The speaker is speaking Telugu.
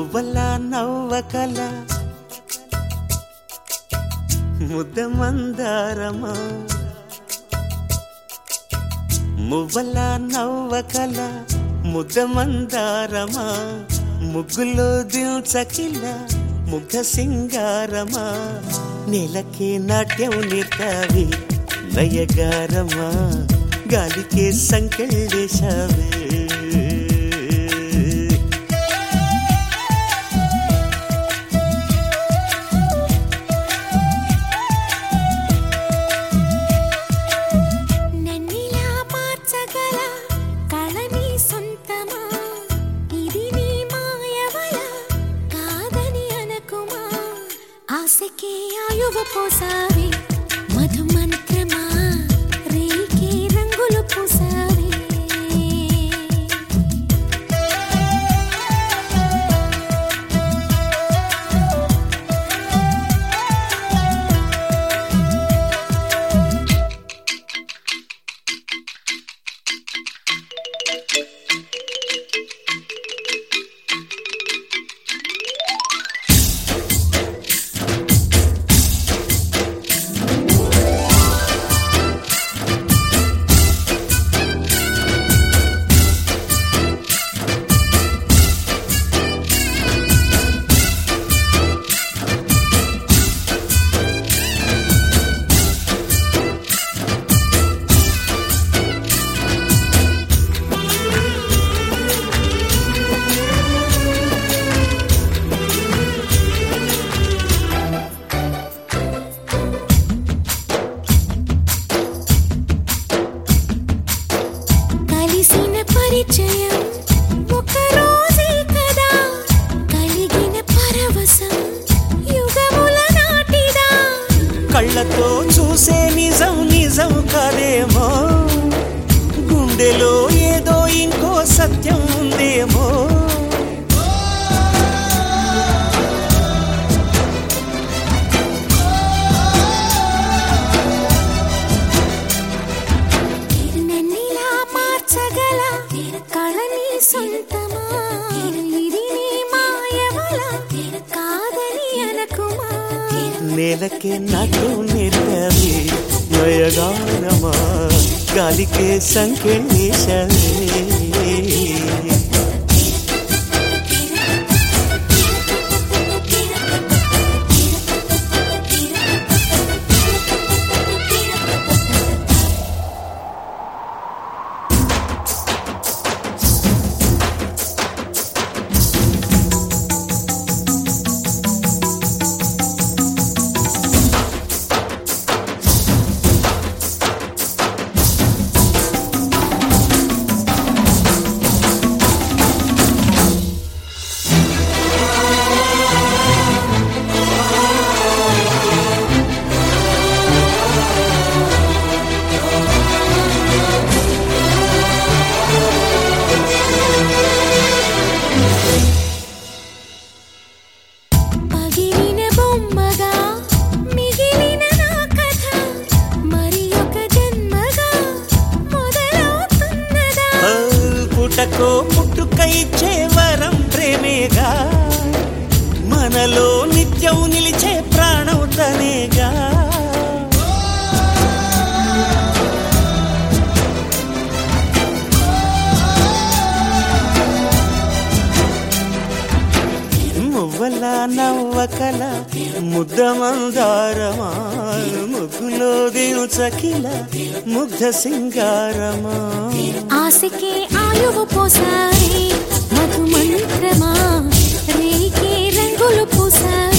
మువ్వల నవ్వకల ముద్ద మందారమా మువ్వల నవ్వకల ముద్ద మందారమా ముగ్గులో దిల్చకిల ముగ్ధ సింగారమా నెలకే నాట్యం నేర్తావి నయగారమా గాలికే సంకెళ్ళేశావే నన్నిలా మార్చగల కళ నీ సొంతమా ఇది నీ మాయవల కాదని అనకుమా ఆశకే ఆయువు పోసావి మధు మంత్రమా రేకే రంగులు పూసావి కలిసిన పరిచయం ఒక రోజే కదా కలిగిన పరవశం యుగముల నాటిదా కళ్ళతో చూసే నిజం నిజం కాదేమో గుండెలో ఏదో ఇంకో సత్యం ఉందేమో నన్నిలా మార్చగల కళని సొంతమా ఇది నీ మాయవల కాదని అనకుమా నేలకే నాటు నేర్పవి నయగానమా గాలికే సంకెళ్ళేశావే పగిలిన బొమ్మగా మిగిలిన నా కథ మరి ఒక జన్మగా మొదలవుతున్నదా ఆ, పుటకో పుట్టుక ఇచ్చే వరం ప్రేమేగా మనలో నిత్యం నిలిచే ప్రాణం తనేగా మువ్వల నవ్వకల ముద్ద మందారమా ముగ్గులో దించకిల ముగ్ధ సింగారమా ఆశకే ఆయువు పోసారి మధు మంత్రమా రేకే రంగులు పూసారి